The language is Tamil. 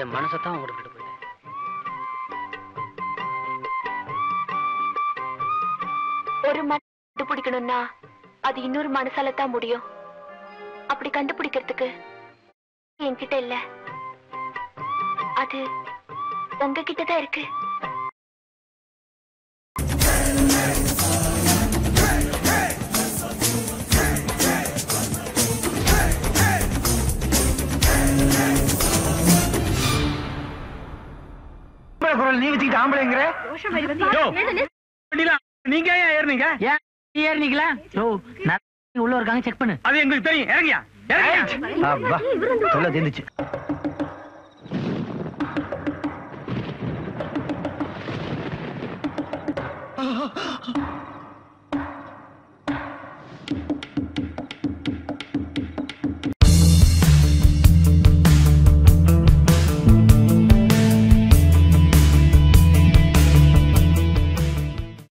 என் மனசத்தான் கொடுத்துட்டு போயிட்டேன் ஒரு மன கண்டுபிடிக்கணும்னா அது இன்னொரு மனசால தான் முடியும் அப்படி கண்டுபிடிக்கிறதுக்கு என்கிட்ட இல்ல அது உங்ககிட்ட தான் இருக்கு ஆம்பளை குரல் நீ வச்சுக்கிட்டு ஆம்பளைங்கிற யோ, வண்டியில நீங்க ஏன் ஏறுனீங்க ஏன் ஏறினீங்களா யோ நான் உள்ள இருக்காங்க செக் பண்ணு அது எங்களுக்கு தெரியும் இறங்கியா இறங்கியா அப்பா சொல்ல தீர்ந்துச்சு